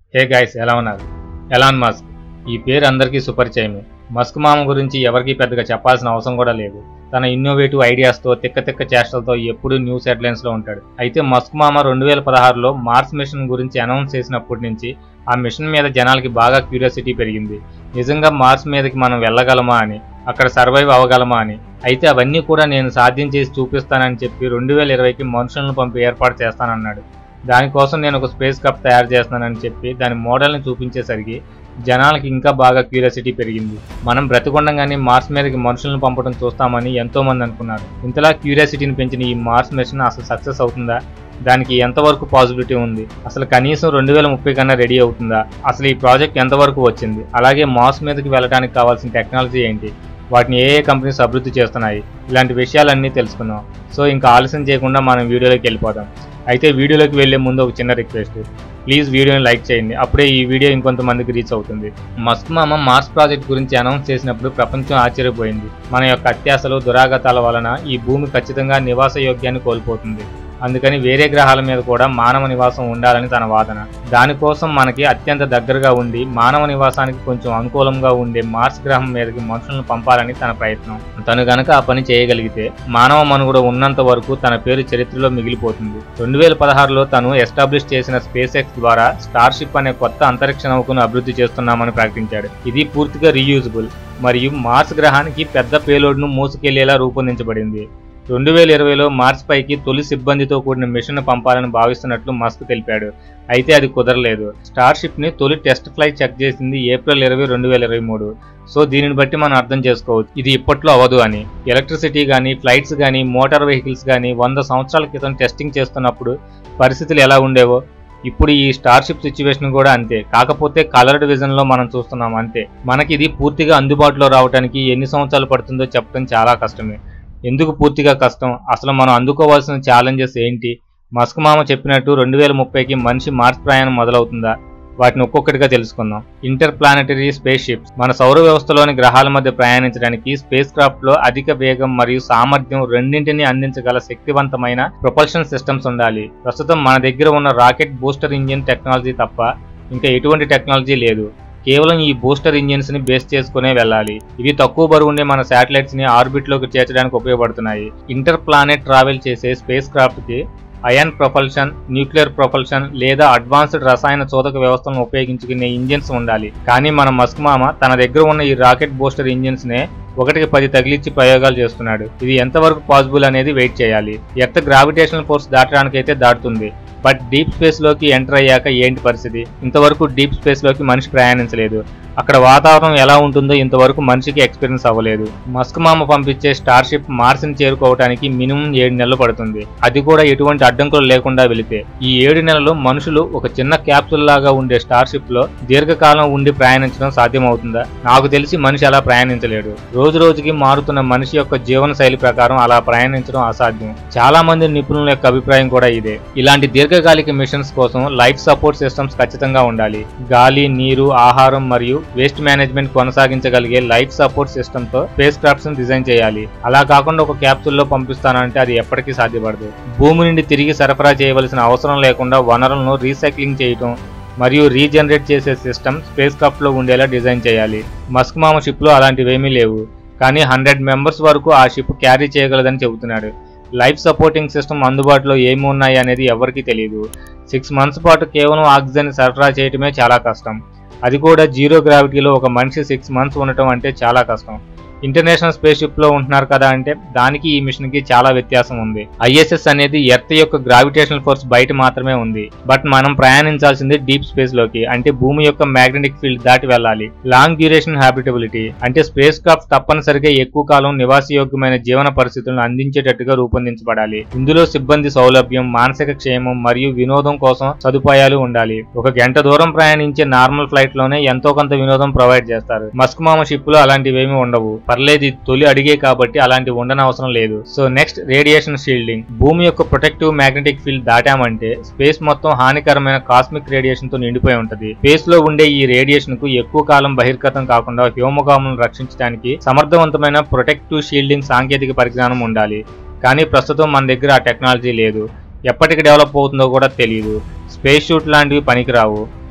hey guys ఎలా ఉన్నారు Elon Musk ఈ పేరు అందరికీ సుపరిచయమే మస్క్ మామ గురించి ఎవరికీ పెద్దగా చెప్పాల్సిన అవసరం కూడా లేదు తన ఇన్నోవేటివ్ ఐడియాస్తో తిక్క తిక్క చేష్టలతో ఎప్పుడూ న్యూస్ హెడ్లైన్స్లో ఉంటాడు అయితే మస్క్ మామ రెండు వేల పదహారులో మార్స్ మిషన్ గురించి అనౌన్స్ చేసినప్పటి నుంచి ఆ మిషన్ మీద జనాలకి బాగా క్యూరియాసిటీ పెరిగింది నిజంగా మార్స్ మీదకి మనం వెళ్ళగలమా అని అక్కడ సర్వైవ్ అవ్వగలమా అని అయితే అవన్నీ కూడా నేను సాధ్యం చేసి చూపిస్తానని చెప్పి రెండు వేల ఇరవైకి మనుషులను పంపి ఏర్పాటు చేస్తానన్నాడు దానికోసం నేను ఒక స్పేస్ కప్ తయారు చేస్తున్నానని చెప్పి దాని మోడల్ని చూపించేసరికి జనాలకి ఇంకా బాగా క్యూరియాసిటీ పెరిగింది మనం బ్రతికొండంగానే మార్స్ మీదకి మనుషులను పంపడం చూస్తామని ఎంతో మంది అనుకున్నారు ఇంతలా క్యూరియాసిటీని పెంచిన ఈ మార్స్ మిషన్ అసలు సక్సెస్ అవుతుందా దానికి ఎంతవరకు పాసిబిలిటీ ఉంది అసలు కనీసం రెండు వేల ముప్పై కన్నా రెడీ అవుతుందా అసలు ఈ ప్రాజెక్ట్ ఎంతవరకు వచ్చింది అలాగే మార్స్ మీదకి వెళ్ళడానికి కావాల్సిన టెక్నాలజీ ఏంటి వాటిని ఏ ఏ కంపెనీస్ అభివృద్ధి చేస్తున్నాయి ఇలాంటి విషయాలన్నీ తెలుసుకుందాం సో ఇంకా ఆలస్యం చేయకుండా మనం వీడియోలోకి వెళ్ళిపోదాం అయితే వీడియోలోకి వెళ్లే ముందు ఒక చిన్న రిక్వెస్ట్ ప్లీజ్ వీడియోని లైక్ చేయండి అప్పుడే ఈ వీడియో ఇంకొంతమందికి రీచ్ అవుతుంది మస్క్ మామ మార్స్ ప్రాజెక్ట్ గురించి అనౌన్స్ చేసినప్పుడు ప్రపంచం ఆశ్చర్యపోయింది మన యొక్క అత్యాశలు దురాగతాల వలన ఈ భూమి ఖచ్చితంగా నివాస యోగ్యాన్ని కోల్పోతుంది అందుకని వేరే గ్రహాల మీద కూడా మానవ నివాసం ఉండాలని తన వాదన దానికోసం మనకి అత్యంత దగ్గరగా ఉండి మానవ నివాసానికి కొంచెం అనుకూలంగా ఉండే మార్స్ గ్రహం మీదకి మనుషులను పంపాలని తన ప్రయత్నం తను గనక ఆ పని చేయగలిగితే మానవ మనుగడ ఉన్నంత వరకు తన పేరు చరిత్రలో మిగిలిపోతుంది రెండు వేల పదహారులో తను ఎస్టాబ్లిష్ చేసిన స్పేస్ ఎక్స్ ద్వారా స్టార్షిప్ అనే కొత్త అంతరిక్ష నౌకను అభివృద్ధి చేస్తున్నామని ప్రకటించాడు ఇది పూర్తిగా రీయూజబుల్ మరియు మార్స్ గ్రహానికి పెద్ద పేలోడ్ను మోసుకెళ్లేలా రూపొందించబడింది రెండు వేల ఇరవైలో మార్స్ పైకి తొలి సిబ్బందితో కూడిన మిషన్ పంపాలని భావిస్తున్నట్లు మస్క్ తెలిపాడు అయితే అది కుదరలేదు స్టార్షిప్ ని తొలి టెస్ట్ ఫ్లైట్ చెక్ చేసింది ఏప్రిల్ ఇరవై రెండు వేల ఇరవై మూడు సో దీనిని బట్టి మనం అర్థం చేసుకోవచ్చు ఇది ఇప్పట్లో అవ్వదు అని ఎలక్ట్రిసిటీ కానీ ఫ్లైట్స్ కానీ మోటార్ వెహికల్స్ కానీ వంద సంవత్సరాల క్రితం టెస్టింగ్ చేస్తున్నప్పుడు పరిస్థితులు ఎలా ఉండేవో ఇప్పుడు ఈ స్టార్షిప్ సిచ్యువేషన్ కూడా అంతే కాకపోతే కలర్డ్ విజన్ లో మనం చూస్తున్నాం అంతే మనకి ఇది పూర్తిగా అందుబాటులో రావడానికి ఎన్ని సంవత్సరాలు పడుతుందో చెప్పడం చాలా కష్టమే ఎందుకు పూర్తిగా కష్టం అసలు మనం అందుకోవాల్సిన ఛాలెంజెస్ ఏంటి మస్క్ మామ చెప్పినట్టు రెండు వేల ముప్పైకి మనిషి మార్స్ ప్రయాణం మొదలవుతుందా వాటిని ఒక్కొక్కటిగా తెలుసుకుందాం ఇంటర్ ప్లానటరీ స్పేస్ షిప్స్ మన సౌర వ్యవస్థలోని గ్రహాల మధ్య ప్రయాణించడానికి స్పేస్ క్రాఫ్ట్ లో అధిక వేగం మరియు సామర్థ్యం రెండింటిని అందించగల శక్తివంతమైన ప్రొపల్షన్ సిస్టమ్స్ ఉండాలి ప్రస్తుతం మన దగ్గర ఉన్న రాకెట్ బూస్టర్ ఇంజిన్ టెక్నాలజీ తప్ప ఇంకా ఎటువంటి టెక్నాలజీ లేదు కేవలం ఈ బూస్టర్ ఇంజిన్స్ ని బేస్ చేసుకునే వెళ్ళాలి ఇవి తక్కువ బరువు ఉండే మన శాటిలైట్స్ ని ఆర్బిట్ లోకి చేర్చడానికి ఉపయోగపడుతున్నాయి ఇంటర్ ప్లానెట్ ట్రావెల్ చేసే స్పేస్ క్రాఫ్ట్ కి అయాన్ ప్రొపల్షన్ న్యూక్లియర్ ప్రొపల్షన్ లేదా అడ్వాన్స్డ్ రసాయన చోదక వ్యవస్థలను ఉపయోగించుకునే ఇంజిన్స్ ఉండాలి కానీ మన మస్క్ మామ తన దగ్గర ఉన్న ఈ రాకెట్ బూస్టర్ ఇంజిన్స్ నే ఒకటికి పది తగిలిచ్చి ప్రయోగాలు చేస్తున్నాడు ఇది ఎంతవరకు పాసిబుల్ అనేది వెయిట్ చేయాలి ఎర్త్ గ్రావిటేషనల్ ఫోర్స్ దాటడానికైతే దాటుతుంది బట్ డీప్ స్పేస్ లోకి ఎంటర్ అయ్యాక ఏంటి పరిస్థితి ఇంతవరకు డీప్ స్పేస్ లోకి మనిషి ప్రయాణించలేదు అక్కడ వాతావరణం ఎలా ఉంటుందో ఇంతవరకు మనిషికి ఎక్స్పీరియన్స్ అవ్వలేదు మస్క్ మామ పంపించే స్టార్షిప్ మార్స్ ని చేరుకోవడానికి మినిమం ఏడు నెలలు పడుతుంది అది కూడా ఎటువంటి అడ్డంకులు లేకుండా వెళితే ఈ ఏడు నెలలు మనుషులు ఒక చిన్న క్యాప్సుల్ లాగా ఉండే స్టార్షిప్ లో దీర్ఘకాలం ఉండి ప్రయాణించడం సాధ్యమవుతుందా నాకు తెలిసి మనిషి అలా ప్రయాణించలేడు రోజు రోజుకి మారుతున్న మనిషి యొక్క జీవన శైలి ప్రకారం అలా ప్రయాణించడం అసాధ్యం చాలా మంది నిపుణుల యొక్క అభిప్రాయం కూడా ఇదే ఇలాంటి దీర్ఘకాలిక మిషన్స్ కోసం లైఫ్ సపోర్ట్ సిస్టమ్స్ ఖచ్చితంగా ఉండాలి గాలి నీరు ఆహారం మరియు వేస్ట్ మేనేజ్మెంట్ కొనసాగించగలిగే లైఫ్ సపోర్ట్ సిస్టమ్ తో స్పేస్ క్రాఫ్ట్స్ డిజైన్ చేయాలి అలా కాకుండా ఒక క్యాప్సూల్ లో పంపిస్తానంటే అది ఎప్పటికీ సాధ్యపడదు భూమి నుండి తిరిగి సరఫరా చేయవలసిన అవసరం లేకుండా వనరులను రీసైక్లింగ్ చేయటం మరియు రీజనరేట్ చేసే సిస్టమ్ స్పేస్ క్రాఫ్ట్ లో ఉండేలా డిజైన్ చేయాలి మస్క్ మామ షిప్ లో అలాంటివేమీ లేవు కానీ హండ్రెడ్ మెంబర్స్ వరకు ఆ షిప్ క్యారీ చేయగలదని చెబుతున్నాడు లైఫ్ సపోర్టింగ్ సిస్టమ్ అందుబాటులో ఏమి ఉన్నాయి అనేది ఎవరికీ తెలియదు సిక్స్ మంత్స్ పాటు కేవలం ఆక్సిజన్ సరఫరా చేయటమే చాలా కష్టం అది కూడా జీరో గ్రావిటీలో ఒక మనిషి సిక్స్ మంత్స్ ఉండటం అంటే చాలా కష్టం ఇంటర్నేషనల్ స్పేస్ షిప్ లో ఉంటున్నారు కదా అంటే దానికి ఈ మిషన్ కి చాలా వ్యత్యాసం ఉంది ఐఎస్ఎస్ అనేది ఎర్త్ యొక్క గ్రావిటేషనల్ ఫోర్స్ బయట మాత్రమే ఉంది బట్ మనం ప్రయాణించాల్సింది డీప్ స్పేస్ లోకి అంటే భూమి యొక్క మ్యాగ్నెటిక్ ఫీల్డ్ దాటి వెళ్ళాలి లాంగ్ డ్యూరేషన్ హ్యాబిటబిలిటీ అంటే స్పేస్ క్రాఫ్ట్ తప్పనిసరిగా ఎక్కువ కాలం నివాసయోగ్యమైన జీవన పరిస్థితులను అందించేటట్టుగా రూపొందించబడాలి ఇందులో సిబ్బంది సౌలభ్యం మానసిక క్షేమం మరియు వినోదం కోసం సదుపాయాలు ఉండాలి ఒక గంట దూరం ప్రయాణించే నార్మల్ ఫ్లైట్ లోనే ఎంతో కొంత వినోదం ప్రొవైడ్ చేస్తారు మస్క్ మామ షిప్ లో అలాంటివేమీ ఉండవు పర్లేదు ఇది తొలి అడిగే కాబట్టి అలాంటి ఉండనవసరం లేదు సో నెక్స్ట్ రేడియేషన్ షీల్డింగ్ భూమి యొక్క ప్రొటెక్టివ్ మ్యాగ్నెటిక్ ఫీల్డ్ దాటామంటే స్పేస్ మొత్తం హానికరమైన కాస్మిక్ రేడియేషన్ తో నిండిపోయి ఉంటది స్పేస్ లో ఉండే ఈ రేడియేషన్ కు ఎక్కువ కాలం బహిర్గతం కాకుండా వ్యోమగాములను రక్షించడానికి సమర్థవంతమైన ప్రొటెక్టివ్ షీల్డింగ్ సాంకేతిక పరిజ్ఞానం ఉండాలి కానీ ప్రస్తుతం మన దగ్గర ఆ టెక్నాలజీ లేదు ఎప్పటికి డెవలప్ అవుతుందో కూడా తెలియదు స్పేస్ షూట్ లాంటివి పనికిరావు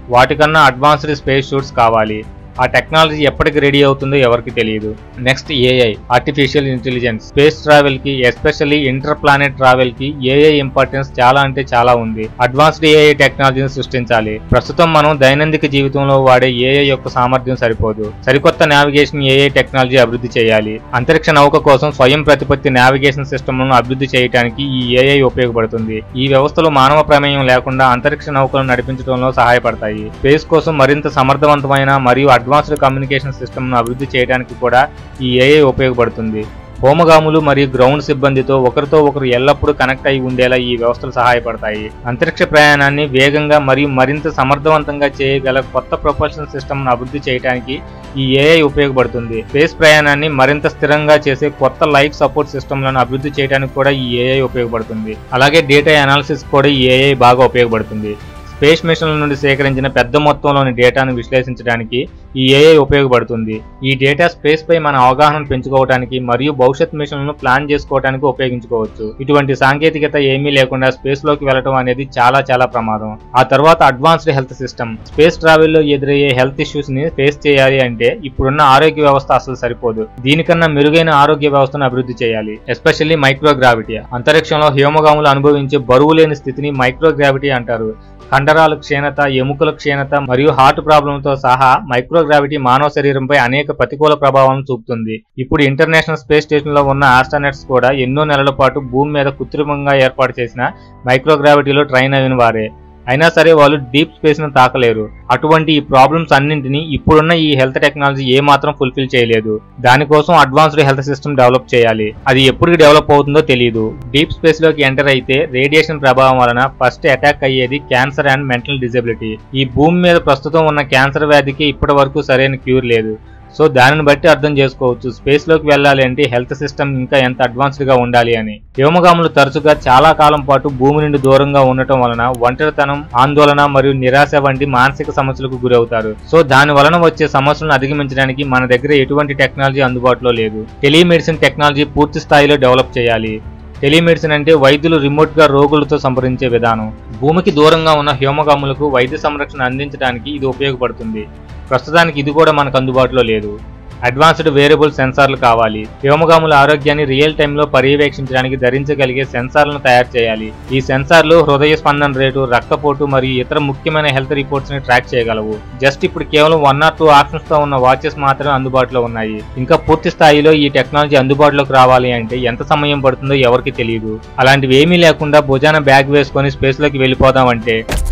వాటికన్నా అడ్వాన్స్డ్ స్పేస్ షూట్స్ కావాలి ఆ టెక్నాలజీ ఎప్పటికి రెడీ అవుతుందో ఎవరికి తెలియదు next AI artificial intelligence space travel కి ఎస్పెషల్లీ ఇంటర్ ప్లానెట్ ట్రావెల్ కి ఏఐ ఇంపార్టెన్స్ చాలా అంటే చాలా ఉంది అడ్వాన్స్డ్ ఏఐ టెక్నాలజీని సృష్టించాలి ప్రస్తుతం మనం దైనందిక జీవితంలో వాడే ఏఐ యొక్క సామర్థ్యం సరిపోదు సరికొత్త నావిగేషన్ ఏఐ టెక్నాలజీ అభివృద్ధి చేయాలి అంతరిక్ష నౌక కోసం స్వయం ప్రతిపత్తి నావిగేషన్ సిస్టమ్లను అభివృద్ధి చేయడానికి ఈ ఏఐ ఉపయోగపడుతుంది ఈ వ్యవస్థలు మానవ ప్రమేయం లేకుండా అంతరిక్ష నౌకలను నడిపించడంలో సహాయపడతాయి స్పేస్ కోసం మరింత సమర్థవంతమైన మరియు అడ్వాన్స్డ్ కమ్యూనికేషన్ సిస్టమ్ను అభివృద్ధి చేయడానికి కూడా ఈ ఏఐ ఉపయోగపడుతుంది హోమగాములు మరియు గ్రౌండ్ సిబ్బందితో ఒకరితో ఒకరు ఎల్లప్పుడూ కనెక్ట్ అయి ఉండేలా ఈ వ్యవస్థలు సహాయపడతాయి అంతరిక్ష ప్రయాణాన్ని వేగంగా మరియు మరింత సమర్థవంతంగా చేయగల కొత్త ప్రొపల్షన్ సిస్టమ్ను అభివృద్ధి చేయడానికి ఈ ఏఐ ఉపయోగపడుతుంది స్పేస్ ప్రయాణాన్ని మరింత స్థిరంగా చేసే కొత్త లైఫ్ సపోర్ట్ సిస్టమ్లను అభివృద్ధి చేయడానికి కూడా ఈ ఏఐ ఉపయోగపడుతుంది అలాగే డేటా అనాలిసిస్ కూడా ఈ ఏఐ బాగా ఉపయోగపడుతుంది స్పేస్ మిషన్ల నుండి సేకరించిన పెద్ద మొత్తంలోని డేటాను విశ్లేషించడానికి ఈ ఏఐ ఉపయోగపడుతుంది ఈ డేటా స్పేస్ పై మన అవగాహనను పెంచుకోవడానికి మరియు భవిష్యత్ మిషన్లను ప్లాన్ చేసుకోవడానికి ఉపయోగించుకోవచ్చు ఇటువంటి సాంకేతికత ఏమీ లేకుండా స్పేస్ లోకి వెళ్ళడం అనేది చాలా చాలా ప్రమాదం ఆ తర్వాత advanced health system space travel లో ఎదురయ్యే హెల్త్ ఇష్యూస్ ని ఫేస్ చేయాలి అంటే ఇప్పుడున్న ఆరోగ్య వ్యవస్థ అసలు సరిపోదు దీనికన్నా మెరుగైన ఆరోగ్య వ్యవస్థను అభివృద్ధి చేయాలి ఎస్పెషల్లీ మైక్రోగ్రావిటీ అంతరిక్షంలో హ్యోమగాములు అనుభవించే బరువు లేని స్థితిని మైక్రోగ్రావిటీ అంటారు కండరాల క్షీణత ఎముకల క్షీణత మరియు హార్ట్ ప్రాబ్లంతో సహా మైక్రోగ్రావిటీ మానవ శరీరంపై అనేక ప్రతికూల ప్రభావం చూపుతుంది ఇప్పుడు ఇంటర్నేషనల్ స్పేస్ స్టేషన్ లో ఉన్న ఆస్ట్రానట్స్ కూడా ఎన్నో నెలల పాటు భూమి మీద కృత్రిమంగా ఏర్పాటు చేసిన మైక్రోగ్రావిటీలో ట్రైన్ అయిన వారే అయినా సరే వాళ్ళు డీప్ స్పేస్ ను తాకలేరు అటువంటి ఈ ప్రాబ్లమ్స్ అన్నింటినీ ఇప్పుడున్న ఈ హెల్త్ టెక్నాలజీ ఏ మాత్రం ఫుల్ఫిల్ చేయలేదు దానికోసం అడ్వాన్స్డ్ హెల్త్ సిస్టమ్ డెవలప్ చేయాలి అది ఎప్పటికి డెవలప్ అవుతుందో తెలియదు డీప్ స్పేస్ లోకి ఎంటర్ అయితే రేడియేషన్ ప్రభావం వలన ఫస్ట్ అటాక్ అయ్యేది క్యాన్సర్ అండ్ మెంటల్ డిజబిలిటీ ఈ భూమి మీద ప్రస్తుతం ఉన్న క్యాన్సర్ వ్యాధికి ఇప్పటి వరకు సరైన క్యూర్ లేదు సో దానిని బట్టి అర్థం చేసుకోవచ్చు స్పేస్ లోకి వెళ్ళాలి అంటే హెల్త్ సిస్టమ్ ఇంకా ఎంత అడ్వాన్స్డ్ గా ఉండాలి అని వ్యోమగాములు తరచుగా చాలా కాలం పాటు భూమి నుండి దూరంగా ఉండటం వలన ఒంటరితనం ఆందోళన మరియు నిరాశ వంటి మానసిక సమస్యలకు గురవుతారు సో దాని వలన వచ్చే సమస్యలను అధిగమించడానికి మన దగ్గర ఎటువంటి టెక్నాలజీ అందుబాటులో లేదు టెలిమెడిసిన్ టెక్నాలజీ పూర్తి స్థాయిలో డెవలప్ చేయాలి టెలిమెడిసిన్ అంటే వైద్యులు రిమోట్ గా రోగులతో సంప్రదించే విధానం భూమికి దూరంగా ఉన్న హ్యోమగాములకు వైద్య సంరక్షణ అందించడానికి ఇది ఉపయోగపడుతుంది ప్రస్తుతానికి ఇది కూడా మనకు అందుబాటులో లేదు అడ్వాన్స్డ్ వేరియబుల్ సెన్సార్లు కావాలి వ్యోమగాముల ఆరోగ్యాన్ని రియల్ టైంలో పర్యవేక్షించడానికి ధరించగలిగే సెన్సార్లను తయారు చేయాలి ఈ సెన్సార్లు హృదయ స్పందన రేటు రక్తపోటు మరియు ఇతర ముఖ్యమైన హెల్త్ రిపోర్ట్స్ ని ట్రాక్ చేయగలవు జస్ట్ ఇప్పుడు కేవలం వన్ ఆర్ టూ ఆప్షన్స్ తో ఉన్న వాచెస్ మాత్రమే అందుబాటులో ఉన్నాయి ఇంకా పూర్తి స్థాయిలో ఈ టెక్నాలజీ అందుబాటులోకి రావాలి అంటే ఎంత సమయం పడుతుందో ఎవరికి తెలియదు అలాంటివి ఏమీ లేకుండా భుజాన బ్యాగ్ వేసుకొని స్పేస్ లోకి వెళ్ళిపోదామంటే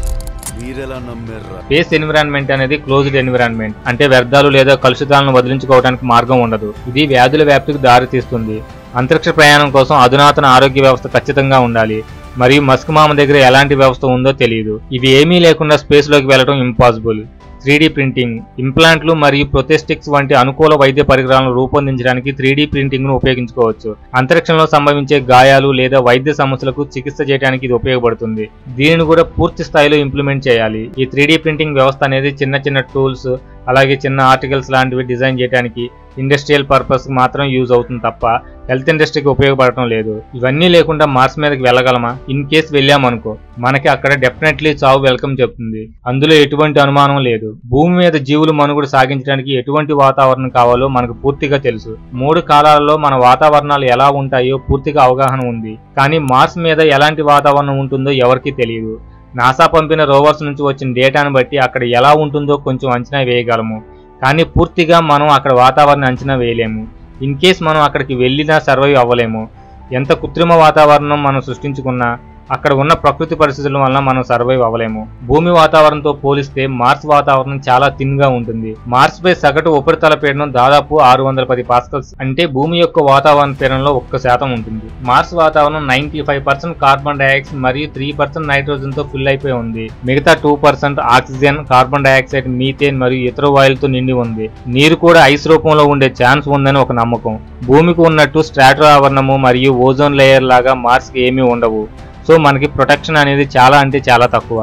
మీరెలా నమ్మారా స్పేస్ ఎన్విరాన్మెంట్ అనేది క్లోజ్డ్ ఎన్విరాన్మెంట్ అంటే వ్యర్థాలు లేదా కలుషితాలను వదిలించుకోవడానికి మార్గం ఉండదు ఇది వ్యాధుల వ్యాప్తికి దారితీస్తుంది అంతరిక్ష ప్రయాణం కోసం అధునాతన ఆరోగ్య వ్యవస్థ ఖచ్చితంగా ఉండాలి మరియు మస్క్ మామ దగ్గర ఎలాంటి వ్యవస్థ ఉందో తెలియదు ఇవి ఏమీ లేకుండా స్పేస్ లోకి వెళ్ళడం ఇంపాసిబుల్ త్రీ ప్రింటింగ్ ఇంప్లాంట్లు మరియు ప్రొథెస్టిక్స్ వంటి అనుకూల వైద్య పరికరాలను రూపొందించడానికి త్రీ ప్రింటింగ్ ను ఉపయోగించుకోవచ్చు అంతరిక్షంలో సంభవించే గాయాలు లేదా వైద్య సమస్యలకు చికిత్స చేయడానికి ఇది ఉపయోగపడుతుంది దీనిని కూడా పూర్తి స్థాయిలో ఇంప్లిమెంట్ చేయాలి ఈ త్రీ ప్రింటింగ్ వ్యవస్థ అనేది చిన్న చిన్న టూల్స్ అలాగే చిన్న ఆర్టికల్స్ లాంటివి డిజైన్ చేయడానికి ఇండస్ట్రియల్ పర్పస్ మాత్రం యూజ్ అవుతుంది తప్ప హెల్త్ ఇండస్ట్రీకి ఉపయోగపడటం లేదు ఇవన్నీ లేకుండా మార్స్ మీదకి వెళ్ళగలమా ఇన్ కేస్ వెళ్ళామనుకో మనకి అక్కడ డెఫినెట్లీ చావు వెల్కమ్ చెప్తుంది అందులో ఎటువంటి అనుమానం లేదు భూమి మీద జీవులు మనుగడ సాగించడానికి ఎటువంటి వాతావరణం కావాలో మనకు పూర్తిగా తెలుసు మూడు కాలాలలో మన వాతావరణాలు ఎలా ఉంటాయో పూర్తిగా అవగాహన ఉంది కానీ మార్స్ మీద ఎలాంటి వాతావరణం ఉంటుందో ఎవరికీ తెలియదు నాసా పంపిన రోవర్స్ నుంచి వచ్చిన డేటాను బట్టి అక్కడ ఎలా ఉంటుందో కొంచెం అంచనా వేయగలము కానీ పూర్తిగా మనం అక్కడ వాతావరణం అంచనా వేయలేము ఇన్ కేస్ మనం అక్కడికి వెళ్ళినా సర్వైవ్ అవ్వలేము ఎంత కృత్రిమ వాతావరణం మనం సృష్టించుకున్నా అక్కడ ఉన్న ప్రకృతి పరిస్థితుల వలన మనం సర్వైవ్ అవ్వలేము భూమి వాతావరణంతో పోలిస్తే మార్స్ వాతావరణం చాలా థిన్ గా ఉంటుంది మార్స్ పై సగటు ఉపరితల పీడనం దాదాపు ఆరు వందల పది పాస్కల్స్ అంటే భూమి యొక్క వాతావరణ పీడనంలో ఒక్క శాతం ఉంటుంది మార్స్ వాతావరణం ninety five percent carbon dioxide మరియు త్రీ పర్సెంట్ నైట్రోజన్ తో ఫిల్ అయిపోయి ఉంది మిగతా two percent oxygen carbon dioxide methane మరియు ఇతర వాయులతో నిండి ఉంది నీరు కూడా ఐస్ రూపంలో ఉండే ఛాన్స్ ఉందని ఒక నమ్మకం భూమికి ఉన్నట్టు స్ట్రాటో ఆవరణము మరియు ఓజోన్ లేయర్ లాగా మార్స్ కి ఏమీ ఉండవు సో మనకి ప్రొటెక్షన్ అనేది చాలా అంటే చాలా తక్కువ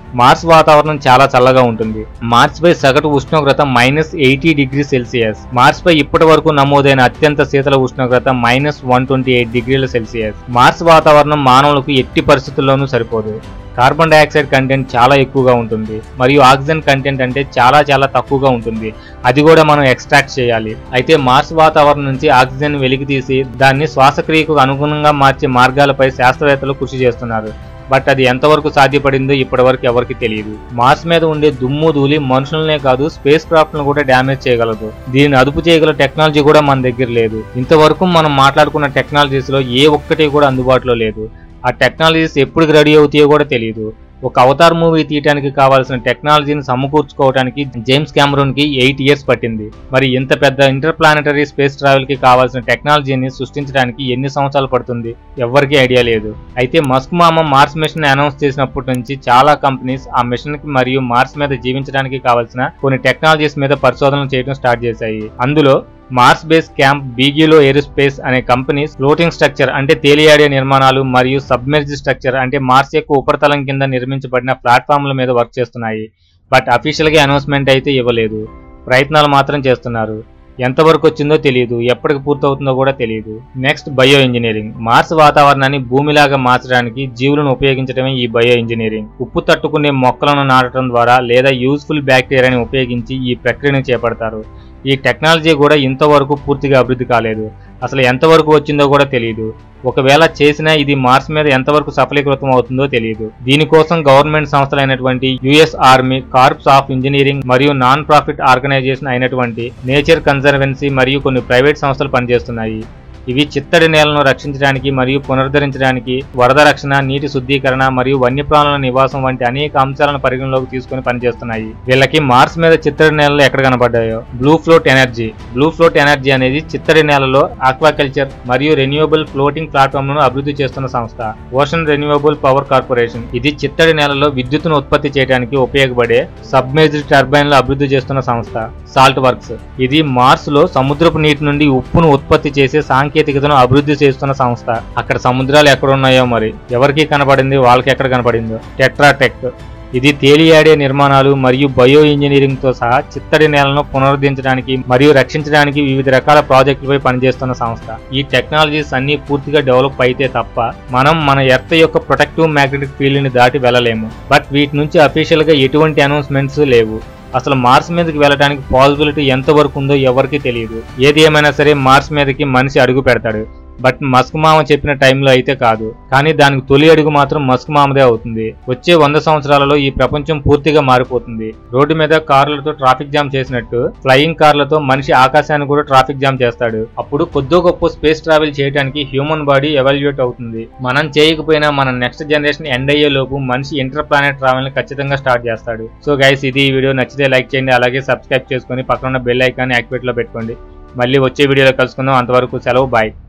మార్స్ వాతావరణం చాలా చల్లగా ఉంటుంది మార్స్ పై సగటు ఉష్ణోగ్రత minus eighty degree Celsius Mars పై ఇప్పటి వరకు నమోదైన అత్యంత శీతల ఉష్ణోగ్రత మైనస్ వన్ ట్వంటీ ఎయిట్ డిగ్రీల సెల్సియస్ మార్స్ వాతావరణం మానవులకు ఎట్టి పరిస్థితుల్లోనూ సరిపోదు కార్బన్ డైఆక్సైడ్ కంటెంట్ చాలా ఎక్కువగా ఉంటుంది మరియు ఆక్సిజన్ కంటెంట్ అంటే చాలా చాలా తక్కువగా ఉంటుంది అది కూడా మనం ఎక్స్ట్రాక్ట్ చేయాలి అయితే మార్స్ వాతావరణం నుంచి ఆక్సిజన్ వెలికి తీసి దాన్ని శ్వాసక్రియకు అనుగుణంగా మార్చే మార్గాలపై శాస్త్రవేత్తలు కృషి చేస్తున్నారు బట్ అది ఎంతవరకు సాధ్యపడిందో ఇప్పటివరకు ఎవరికి తెలియదు మార్స్ మీద ఉండే దుమ్ము ధూళి మనుషులనే కాదు స్పేస్ క్రాఫ్ట్ ను కూడా డ్యామేజ్ చేయగలదు దీనిని అదుపు చేయగల టెక్నాలజీ కూడా మన దగ్గర లేదు ఇంతవరకు మనం మాట్లాడుకున్న టెక్నాలజీస్ లో ఏ ఒక్కటి కూడా అందుబాటులో లేదు ఆ టెక్నాలజీస్ ఎప్పుడు రెడీ అవుతాయో కూడా తెలియదు ఒక అవతార్ మూవీ తీయడానికి కావాల్సిన టెక్నాలజీని సమకూర్చుకోవడానికి జేమ్స్ కెమెరూన్ కి ఎయిట్ ఇయర్స్ పట్టింది మరి ఇంత పెద్ద ఇంటర్ ప్లానటరీ స్పేస్ ట్రావెల్ కి కావాల్సిన టెక్నాలజీని సృష్టించడానికి ఎన్ని సంవత్సరాలు పడుతుంది ఎవ్వరికీ ఐడియా లేదు అయితే మస్క్ మామ మార్స్ మిషన్ అనౌన్స్ చేసినప్పటి నుంచి చాలా కంపెనీస్ ఆ మిషన్ కి మరియు మార్స్ మీద జీవించడానికి కావాల్సిన కొన్ని టెక్నాలజీస్ మీద పరిశోధనలు చేయడం స్టార్ట్ చేశాయి అందులో Mars base camp Bigelow Aerospace అనే కంపెనీ ఫ్లోటింగ్ స్ట్రక్చర్ అంటే తేలియాడే నిర్మాణాలు మరియు సబ్మెర్జ్ స్ట్రక్చర్ అంటే మార్స్ యొక్క ఉపరితలం కింద నిర్మించబడిన ప్లాట్ఫామ్ల మీద వర్క్ చేస్తున్నాయి బట్ అఫీషియల్ గా అనౌన్స్మెంట్ అయితే ఇవ్వలేదు ప్రయత్నాలు మాత్రం చేస్తున్నారు ఎంతవరకు వచ్చిందో తెలియదు ఎప్పటికి పూర్తవుతుందో కూడా తెలియదు నెక్స్ట్ బయో ఇంజనీరింగ్ మార్స్ వాతావరణాన్ని భూమిలాగా మార్చడానికి జీవులను ఉపయోగించడమే ఈ బయో ఇంజనీరింగ్ ఉప్పు తట్టుకునే మొక్కలను నాటడం ద్వారా లేదా యూజ్ఫుల్ బ్యాక్టీరియాని ఉపయోగించి ఈ ప్రక్రియను చేపడతారు ఈ టెక్నాలజీ కూడా ఇంతవరకు పూర్తిగా అభివృద్ధి కాలేదు అసలు ఎంతవరకు వచ్చిందో కూడా తెలియదు ఒకవేళ చేసినా ఇది మార్స్ మీద ఎంతవరకు సఫలీకృతం అవుతుందో తెలియదు దీనికోసం గవర్నమెంట్ సంస్థలైనటువంటి US Army Corps of Engineering మరియు నాన్ ప్రాఫిట్ ఆర్గనైజేషన్ అయినటువంటి నేచర్ కన్జర్వెన్సీ మరియు కొన్ని ప్రైవేట్ సంస్థలు పనిచేస్తున్నాయి ఇవి చిత్తడి నేలను రక్షించడానికి మరియు పునరుద్ధరించడానికి వరద రక్షణ నీటి శుద్ధీకరణ మరియు వన్యప్రాణుల నివాసం వంటి అనేక అంశాలను పరిగణలోకి తీసుకుని పనిచేస్తున్నాయి వీళ్ళకి మార్స్ మీద చిత్తడి నేలలు ఎక్కడ కనబడ్డాయో Blue Float Energy Blue Float Energy అనేది చిత్తడి నేలలో ఆక్వాకల్చర్ మరియు రెన్యూవబుల్ ఫ్లోటింగ్ ప్లాట్ఫామ్ ను అభివృద్ధి చేస్తున్న సంస్థ ఓషన్ రెన్యూవబుల్ పవర్ కార్పొరేషన్ ఇది చిత్తడి నేలలో విద్యుత్తును ఉత్పత్తి చేయడానికి ఉపయోగపడే సబ్మెర్జ్డ్ టర్బైన్లు అభివృద్ధి చేస్తున్న సంస్థ సాల్ట్ వర్క్స్ ఇది మార్స్ లో సముద్రపు నీటి నుండి ఉప్పును ఉత్పత్తి చేసే సాంకేతికతను అభివృద్ధి చేస్తున్న సంస్థ అక్కడ సముద్రాలు ఎక్కడ ఉన్నాయో మరి ఎవరికి కనపడింది వాళ్ళకి ఎక్కడ కనపడిందో టెట్రాటెక్ ఇది తేలియాడే నిర్మాణాలు మరియు బయో ఇంజనీరింగ్ తో సహా చిత్తడి నేలను పునరుద్ధరించడానికి మరియు రక్షించడానికి వివిధ రకాల ప్రాజెక్టులపై పనిచేస్తున్న సంస్థ ఈ టెక్నాలజీస్ అన్ని పూర్తిగా డెవలప్ అయితే తప్ప మనం మన ఎర్త్ యొక్క ప్రొటెక్టివ్ మ్యాగ్నెటిక్ ఫీల్డ్ ని దాటి వెళ్ళలేము బట్ వీటి నుంచి అఫీషియల్ గా ఎటువంటి అనౌన్స్మెంట్స్ లేవు అసలు మార్స్ మీదకి వెళ్ళడానికి పాసిబిలిటీ ఎంత వరకు ఉందో ఎవరికీ తెలియదు ఏది ఏమైనా సరే మార్స్ మీదకి మనిషి అడుగు పెడతాడు బట్ మస్క్ మామ చెప్పిన టైంలో అయితే కాదు కానీ దానికి తొలి అడుగు మాత్రం మస్క్ మామదే అవుతుంది వచ్చే వంద సంవత్సరాలలో ఈ ప్రపంచం పూర్తిగా మారిపోతుంది రోడ్డు మీద కార్లతో ట్రాఫిక్ జామ్ చేసినట్టు ఫ్లయింగ్ కార్లతో మనిషి ఆకాశాన్ని కూడా ట్రాఫిక్ జామ్ చేస్తాడు అప్పుడు కొద్దో గొప్ప స్పేస్ ట్రావెల్ చేయడానికి హ్యూమన్ బాడీ ఎవాల్యుయేట్ అవుతుంది మనం చేయకపోయినా మన నెక్స్ట్ జనరేషన్ ఎండ్ అయ్యే లోపు మనిషి ఇంటర్ ప్లానెట్ ట్రావెల్ ని ఖచ్చితంగా స్టార్ట్ చేస్తాడు సో గైస్ ఇది ఈ వీడియో నచ్చితే లైక్ చేయండి అలాగే సబ్స్క్రైబ్ చేసుకొని పక్కన ఉన్న బెల్ ఐకాన్ యాక్టివేట్ లో పెట్టుకోండి మళ్ళీ వచ్చే వీడియోలో కలుసుకుందాం అంతవరకు సెలవు బాయ్